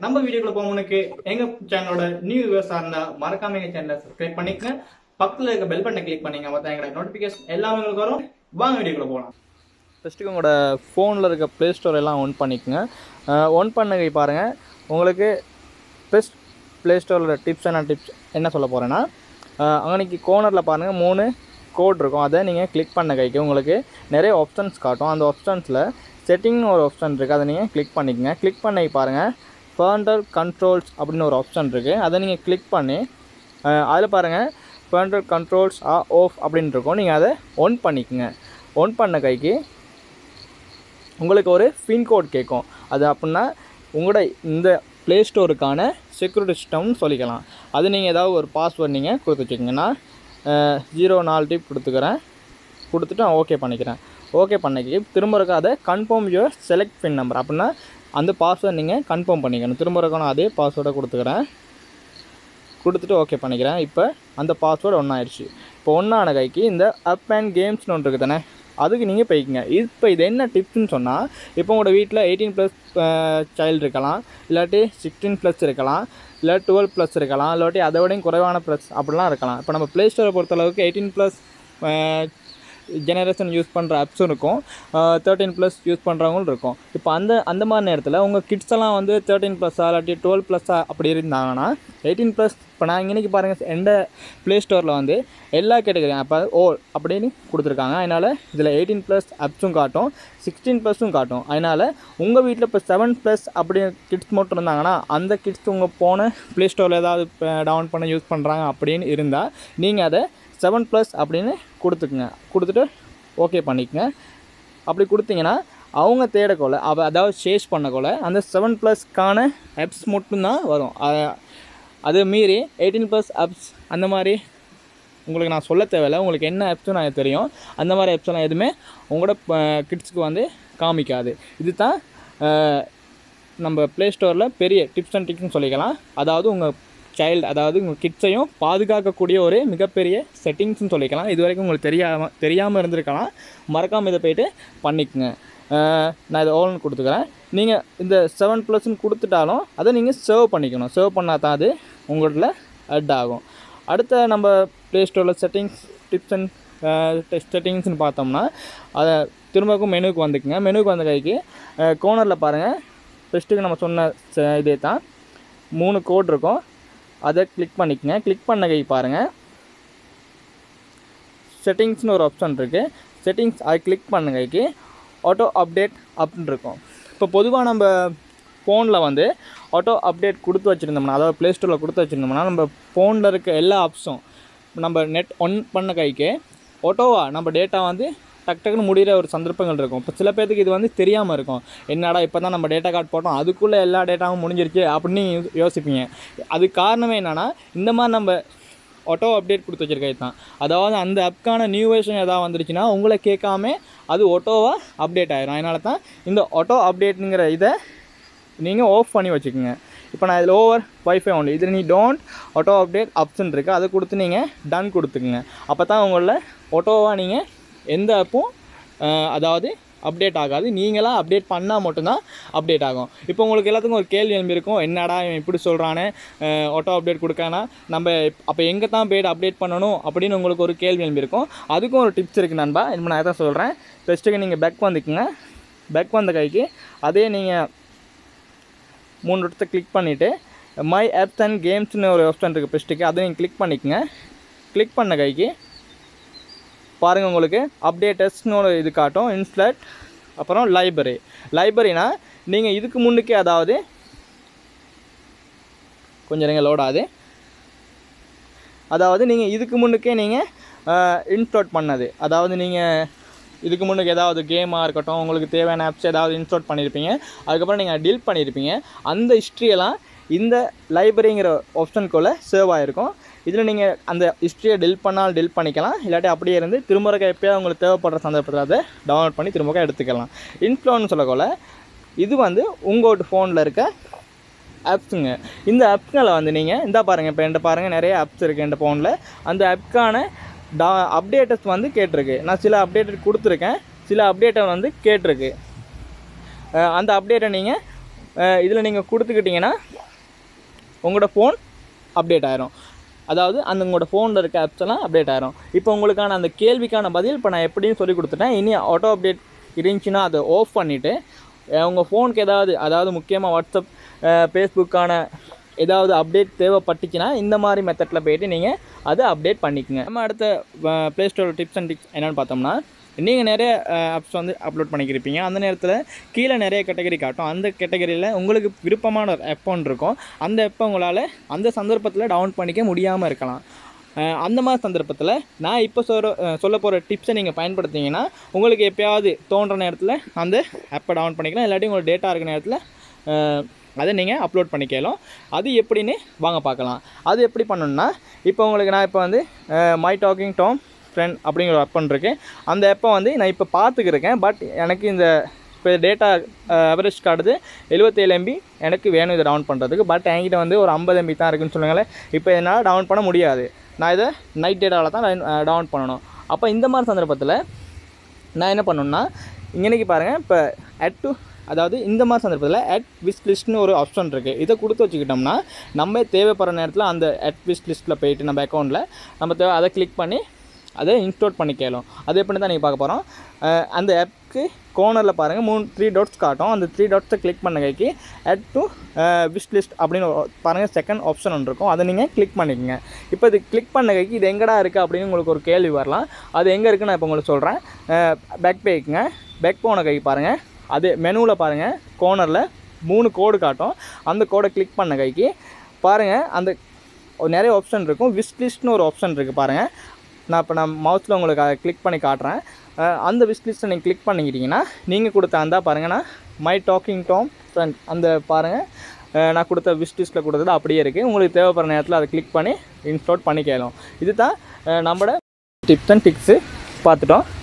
நம்ம வீடியோக்குள்ள போகுமுனுக்கு எங்க சேனலோட நியூ வியூவர்ஸா இருந்தா மறக்காம எங்க சேனலை சப்ஸ்கிரைப் பண்ணிக்கங்க பக்கத்துல இருக்க பெல் பட்டனை கிளிக் பண்ணீங்க மொத்தம் எங்களோட நோட்டிபிகேஷன் எல்லாமே உங்களுக்கு வரும் வாங்க வீடியோக்குள்ள போகலாம் ஃபஸ்ட்டுக்கு உங்களோட ஃபோனில் இருக்க ப்ளே ஸ்டோர் எல்லாம் ஒன் பண்ணிக்கோங்க ஒன் பண்ணகை பாருங்கள் உங்களுக்கு பெஸ்ட் ப்ளே ஸ்டோரோட டிப்ஸ் அண்ட் டிப்ஸ் என்ன சொல்ல போகிறேன்னா அங்கனைக்கு கோனரில் பாருங்கள் மூணு கோட் இருக்கும் அதை நீங்கள் கிளிக் பண்ண கைக்கு உங்களுக்கு நிறைய ஆப்ஷன்ஸ் காட்டும் அந்த ஆப்ஷன்ஸில் செட்டிங்னு ஒரு ஆப்ஷன் இருக்குது அதை நீங்கள் கிளிக் பண்ணிக்கங்க கிளிக் பண்ணி பாருங்கள் ஃபர்ண்டர் கண்ட்ரோல்ஸ் அப்படின்னு ஒரு ஆப்ஷன் இருக்குது அதை நீங்கள் கிளிக் பண்ணி அதில் பாருங்கள் ஃபர்ண்டர் கண்ட்ரோல்ஸ் ஆ ஆஃப் அப்படின்னு இருக்கும் நீங்கள் அதை ஒன் பண்ணிக்கோங்க ஒன் பண்ண கைக்கு உங்களுக்கு ஒரு பின் கோட் கேட்கும் அது அப்படின்னா உங்களோட இந்த ப்ளே ஸ்டோருக்கான செக்யூரிட்டி சிஸ்டம்னு சொல்லிக்கலாம் அது நீங்கள் ஏதாவது ஒரு பாஸ்வேர்ட் நீங்கள் கொடுத்து வச்சுக்கோங்கன்னா ஜீரோ நாலு டிப் கொடுத்துக்கிறேன் கொடுத்துட்டு நான் ஓகே பண்ணிக்கிறேன் ஓகே பண்ணிக்கி திரும்ப இருக்க அதை confirm your select pin number அப்படின்னா அந்த பாஸ்வேர்ட் நீங்கள் கன்ஃபார்ம் பண்ணிக்கணும் திரும்ப இருக்க நான் அதே பாஸ்வேர்டை கொடுத்துக்கிறேன் கொடுத்துட்டு ஓகே பண்ணிக்கிறேன் இப்போ அந்த பாஸ்வேர்டு ஒன்றாயிடுச்சு இப்போ ஒன்றான கைக்கு இந்த அப் அண்ட் கேம்ஸ்னு ஒன்று இருக்குது தானே அதுக்கு நீங்கள் போய்க்குங்க இப்போ இது என்ன டிப்ஸ்னு சொன்னால் இப்போ உங்களோட வீட்டில் எயிட்டீன் ப்ளஸ் சைல்டு இருக்கலாம் இல்லாட்டி சிக்ஸ்டீன் ப்ளஸ் இருக்கலாம் இல்லை டுவெல் ப்ளஸ் இருக்கலாம் இல்லாட்டி அதை விடையும் குறைவான ப்ளஸ் அப்படிலாம் இருக்கலாம் இப்போ நம்ம ப்ளே ஸ்டோரை பொறுத்தளவுக்கு எயிட்டீன் ப்ளஸ் ஜெனரேஷன் யூஸ் பண்ணுற ஆப்ஸும் இருக்கும் தேர்ட்டின் ப்ளஸ் யூஸ் பண்ணுறவங்களும் இருக்கும் இப்போ அந்த அந்த மாதிரி நேரத்தில் உங்கள் கிட்ஸ் எல்லாம் வந்து தேர்ட்டின் ப்ளஸ்ஸா இல்லாட்டி டுவெல் ப்ளஸ்ஸா அப்படி இருந்தாங்கன்னா எயிட்டீன் ப்ளஸ் இப்போ நான் இன்னைக்கு பாருங்கள் எந்த ப்ளே ஸ்டோரில் வந்து எல்லா கேட்டகரியும் அப்போ ஓ அப்படின்னு கொடுத்துருக்காங்க அதனால் இதில் எயிட்டீன் ப்ளஸ் ஆப்ஸும் காட்டும் சிக்ஸ்டீன் ப்ளஸும் காட்டும் அதனால் உங்கள் வீட்டில் இப்போ செவன் ப்ளஸ் அப்படி கிட்ஸ் மட்டும் இருந்தாங்கன்னா அந்த கிட்ஸ் உங்கள் போன ப்ளே ஸ்டோரில் ஏதாவது டவுன் பண்ண யூஸ் பண்ணுறாங்க அப்படின்னு இருந்தால் நீங்கள் அதை செவன் ப்ளஸ் அப்படின்னு கொடுத்துக்குங்க கொடுத்துட்டு ஓகே பண்ணிக்கங்க அப்படி கொடுத்தீங்கன்னா அவங்க தேடக்கொள்ள அவ அதாவது சேஸ் பண்ணக்கொள்ள அந்த செவன் ப்ளஸ்க்கான ஆப்ஸ் மட்டும்தான் வரும் அ- அது மீறி எயிட்டீன் ப்ளஸ் ஆப்ஸ் அந்த மாதிரி உங்களுக்கு நான் சொல்ல தேவையில்ல உங்களுக்கு என்ன ஆப்ஸும் நான் தெரியும் அந்த மாதிரி ஆப்ஸ் எல்லாம் எதுவுமே உங்களோட கிட்ஸுக்கு வந்து காமிக்காது இது தான் நம்ம ப்ளே ஸ்டோரில் பெரிய டிப்ஸ் அண்ட் டிப்ஸ்னு சொல்லிக்கலாம் அதாவது உங்கள் சைல்டு அதாவது உங்கள் கிட்ஸையும் பாதுகாக்கக்கூடிய ஒரு மிகப்பெரிய செட்டிங்ஸ்னு சொல்லிக்கலாம் இது வரைக்கும் உங்களுக்கு தெரியாமல் தெரியாமல் இருந்திருக்கலாம் மறக்காமல் இதை போயிட்டு பண்ணிக்கோங்க அஹ் நான் இதை ஓல்னு கொடுத்துக்கிறேன் நீங்கள் இந்த செவன் ப்ளஸ்ன்னு கொடுத்துட்டாலும் அதை நீங்கள் சர்வ் பண்ணிக்கணும் சர்வ் பண்ணால் தான் அது உங்களில் அட் ஆகும் அடுத்த நம்ம ப்ளே ஸ்டோரில் செட்டிங்ஸ் டிப்ஸ் அண்ட் செட்டிங்ஸ்னு பார்த்தோம்னா அதை திரும்பக்கும் மெனுவுக்கு வந்துக்குங்க மெனுவுக்கு வந்த கைக்கு கோனரில் பாருங்கள் ஃபஸ்ட்டுக்கு நம்ம சொன்ன ச- இதே தான் மூணு கோட் இருக்கும் அதை கிளிக் பண்ணிக்கங்க கிளிக் பண்ண கை பாருங்கள் செட்டிங்ஸ்னு ஒரு ஆப்ஷன் இருக்குது செட்டிங்ஸ் அதை கிளிக் பண்ண கைக்கு ஆட்டோ அப்டேட் அப்படின்னு இருக்கும் இப்போ பொதுவாக நம்ம ஃபோனில் வந்து ஆட்டோ அப்டேட் கொடுத்து வச்சுருந்தோம்னா அதாவது ப்ளே ஸ்டோரில் கொடுத்து வச்சுருந்தோம்னா நம்ம ஃபோனில் இருக்க எல்லா ஆப்ஸும் நம்ம நெட் ஒன் பண்ண கைக்கு ஆட்டோவா நம்ம டேட்டா வந்து டக் டக்குன்னு முடிகிற ஒரு சந்தர்ப்பங்கள் இருக்கும் இப்போ சில பேர்த்துக்கு இது வந்து தெரியாமல் இருக்கும் என்னடா இப்போ தான் நம்ம டேட்டா கார்டு போட்டோம் அதுக்குள்ளே எல்லா டேட்டாவும் முடிஞ்சிருச்சு அப்படின்னு யோ- யோசிப்பீங்க அதுக்கு காரணமே என்னென்னா இந்த மாதிரி நம்ம ஆட்டோ அப்டேட் கொடுத்து வச்சிருக்கிறது தான் அதாவது அந்த ஆப்க்கான நியூ வெர்ஷன் ஏதாவது வந்துருச்சுன்னா உங்களை கேட்காம அது ஆட்டோவாக அப்டேட் ஆயிரும் அதனால தான் இந்த ஆட்டோ அப்டேட்டுங்கிற இதை நீங்கள் ஆஃப் பண்ணி வச்சுக்கோங்க இப்போ நான் இதில் ஓவர் வைஃபை ஒன்று இதில் நீ டோன்ட் ஆட்டோ அப்டேட் ஆப்ஷன் இருக்குது அதை கொடுத்து நீங்கள் டன் கொடுத்துக்குங்க அப்போ தான் உங்களில் ஆட்டோவாக நீங்கள் எந்த ஆப்பும் அதாவது அப்டேட் ஆகாது நீங்களாக அப்டேட் பண்ணால் மட்டும்தான் அப்டேட் ஆகும் இப்போ உங்களுக்கு எல்லாத்துக்கும் ஒரு கேள்வி எழும்பி இருக்கும் என்னடா இவன் இப்படி சொல்கிறானே ஆட்டோ அப்டேட் கொடுக்கானா நம்ம அப்போ எங்கே தான் போய்ட்டு அப்டேட் பண்ணணும் அப்படின்னு உங்களுக்கு ஒரு கேள்வி எழும்பி இருக்கும் அதுக்கும் ஒரு டிப்ஸ் இருக்குது நண்பா இப்போ நான் தான் சொல்கிறேன் ஃபஸ்ட்டுக்கு நீங்கள் பேக் வந்துக்குங்க பேக் வந்த கைக்கு அதே நீங்கள் மூணு இடத்த கிளிக் பண்ணிவிட்டு மை ஆப்ஸ் அண்ட் கேம்ஸ்னு ஒரு ஆப்ஷன் இருக்குது ஃபஸ்ட்டுக்கு அதை நீங்கள் கிளிக் பண்ணிக்கங்க கிளிக் பண்ண கைக்கு பாருங்கள் உங்களுக்கு அப்டேட்டஸ்னு ஒரு இது காட்டும் இன்ஸ்லட் அப்புறம் லைப்ரரி லைப்ரரினா நீங்கள் இதுக்கு முன்னுக்கே அதாவது கொஞ்சம் இருங்க லோட் ஆகுது அதாவது நீங்கள் இதுக்கு முன்னுக்கே நீங்கள் இன்ஸ்டால் பண்ணது அதாவது நீங்கள் இதுக்கு முன்னுக்கு ஏதாவது கேமாக இருக்கட்டும் உங்களுக்கு தேவையான ஆப்ஸ் ஏதாவது இன்ஸ்டால் பண்ணியிருப்பீங்க அதுக்கப்புறம் நீங்கள் டீல் பண்ணியிருப்பீங்க அந்த ஹிஸ்ட்ரியெல்லாம் இந்த லைப்ரரிங்கிற ஆப்ஷனுக்குள்ளே சேவ் ஆகிருக்கும் இதில் நீங்கள் அந்த ஹிஸ்ட்ரியை டெல் பண்ணாலும் டெல் பண்ணிக்கலாம் இல்லாட்டி அப்படியே இருந்து திரும்ப இருக்க எப்போயாவது உங்களுக்கு தேவைப்படுற சந்தர்ப்பத்தில் அதை டவுன்லோட் பண்ணி திரும்ப எடுத்துக்கலாம் இன்ஃப்ளோன்னு சொல்லக்கொள்ள இது வந்து உங்களோட ஃபோனில் இருக்க ஆப்ஸுங்க இந்த ஆப்ஸ்களை வந்து நீங்கள் இந்த பாருங்கள் இப்போ என்கிட்ட பாருங்கள் நிறைய ஆப்ஸ் இருக்குது என்கிட்ட ஃபோனில் அந்த ஆப்க்கான டா அப்டேட்டஸ் வந்து கேட்டிருக்கு நான் சில அப்டேட்டட் கொடுத்துருக்கேன் சில அப்டேட்டை வந்து கேட்டிருக்கு அஹ் அந்த அப்டேட்டை நீங்கள் இதில் நீங்கள் கொடுத்துக்கிட்டிங்கன்னா உங்களோட ஃபோன் அப்டேட் ஆயிரும் அதாவது அந்த உங்களோட ஃபோனில் இருக்க ஆப்ஸ் எல்லாம் அப்டேட் ஆயிரும் இப்போ உங்களுக்கான அந்த கேள்விக்கான பதில் இப்போ நான் எப்படின்னு சொல்லி கொடுத்துட்டேன் இனி ஆட்டோ அப்டேட் இருந்துச்சுன்னா அதை ஆஃப் பண்ணிவிட்டு உங்கள் ஃபோனுக்கு ஏதாவது அதாவது முக்கியமாக வாட்ஸ்அப் ஃபேஸ்புக்கான ஏதாவது அப்டேட் தேவைப்பட்டுச்சுன்னா இந்த மாதிரி மெத்தடில் போயிட்டு நீங்கள் அதை அப்டேட் பண்ணிக்கோங்க நம்ம அடுத்த play store tips and tips என்னென்னு பார்த்தோம்னா நீங்கள் நிறைய ஆப்ஸ் வந்து அப்லோட் பண்ணிக்கிருப்பீங்க அந்த நேரத்தில் கீழே நிறைய கேட்டகரி காட்டும் அந்த கேட்டகரியில் உங்களுக்கு விருப்பமான ஒரு app ஒன்று இருக்கும் அந்த எப்போ உங்களால் அந்த சந்தர்ப்பத்தில் டவுன் பண்ணிக்க முடியாமல் இருக்கலாம் அஹ் அந்த மாதிரி சந்தர்ப்பத்தில் நான் இப்போ சொல்கிற சொல்ல போகிற டிப்ஸை நீங்கள் பயன்படுத்திங்கன்னா உங்களுக்கு எப்போயாவது தோன்ற நேரத்தில் அந்த ஆப்பை டவுன் பண்ணிக்கலாம் இல்லாட்டி உங்களோட டேட்டா இருக்கிற நேரத்தில் அஹ், அதை நீங்கள் அப்லோட் பண்ணிக்கலாம் அது எப்படின்னு வாங்க பார்க்கலாம் அது எப்படி பண்ணணும்னா இப்போ உங்களுக்கு நான் இப்போ வந்து மை டாக்கிங் டாம் ஃப்ரெண்ட் அப்படிங்கிற ஒரு ஆப் இருக்கு அந்த ஆப்பை வந்து நான் இப்போ பார்த்துக்கிருக்கேன் பட் எனக்கு இந்த இப்போ டேட்டா அவரேஜ் காட்டுது 77 எம்பி எனக்கு வேணும் இதை டவுன் பண்ணுறதுக்கு பட் என்கிட்ட வந்து ஒரு ஐம்பது எம்பி தான் இருக்குன்னு சொல்லுங்களேன் இப்போ என்னால் டவுன் பண்ண முடியாது நான் இதை நைட் டேட்டாவில் தான் டவுன் பண்ணணும் அப்போ இந்த மாதிரி சந்தர்ப்பத்தில் நான் என்ன பண்ணணும்னா இங்கனைக்கு பாருங்கள் இப்போ add to அதாவது இந்த மாதிரி சந்தர்ப்பத்தில் அட் விஸ் லிஸ்ட்னு ஒரு ஆப்ஷன் இருக்குது இதை கொடுத்து வச்சுக்கிட்டோம்னா நம்ம தேவைப்படுற நேரத்தில் அந்த அட் விஸ் லிஸ்ட்டில் போயிட்டு நம்ம அக்கௌண்ட்டில் நம்ம தேவை அதை கிளிக் பண்ணி அதை இன்ஸ்டால் பண்ணிக்கலாம் அது எப்படின்னு தான் நீங்கள் பார்க்க போகிறோம் அந்த ஆப்க்கு கோனரில் பாருங்கள் மூணு த்ரீ டாட்ஸ் காட்டும் அந்த த்ரீ டாட்ஸை கிளிக் பண்ண கைக்கு அட் டு விஷ் லிஸ்ட் அப்படின்னு ஒரு- பாருங்கள் செகண்ட் ஆப்ஷன் ஒன்று இருக்கும் அதை நீங்கள் கிளிக் பண்ணிக்கோங்க இப்போ இது கிளிக் பண்ண கைக்கு இது எங்கடா இருக்குது அப்படின்னு உங்களுக்கு ஒரு கேள்வி வரலாம் அது எங்கே இருக்குன்னு நான் இப்போ உங்களுக்கு சொல்கிறேன் பேக் பேக்குங்க பேக் போன கைக்கு பாருங்கள் அது மெனுவில் பாருங்கள் கோனரில் மூணு கோடு காட்டும் அந்த கோடை கிளிக் பண்ண கைக்கு பாருங்கள் அந்த ஒரு நிறைய ஆப்ஷன் இருக்கும் விஷ் லிஸ்ட்னு ஒரு ஆப்ஷன் இருக்குது பாருங்கள் நான் இப்போ நான் மவுஸில் உங்களுக்கு அதை கிளிக் பண்ணி காட்டுறேன் அஹ் அந்த விஷ் லிஸ்ட்டை நீங்கள் கிளிக் பண்ணிக்கிட்டீங்கன்னா நீங்கள் கொடுத்த அந்த பாருங்கன்னா மை டாக்கிங் டாம் ஃப்ரெண்ட் அந்த பாருங்கள் அஹ் நான் கொடுத்த விஷ் லிஸ்ட்டில் கொடுத்தது அப்படியே இருக்குது உங்களுக்கு தேவைப்படுற நேரத்தில் அதை கிளிக் பண்ணி இன்ஸ்டால் பண்ணிக்கலாம் இது தான் நம்மளோட டிப்ஸ் அண்ட் டிக்ஸு பார்த்துட்டோம்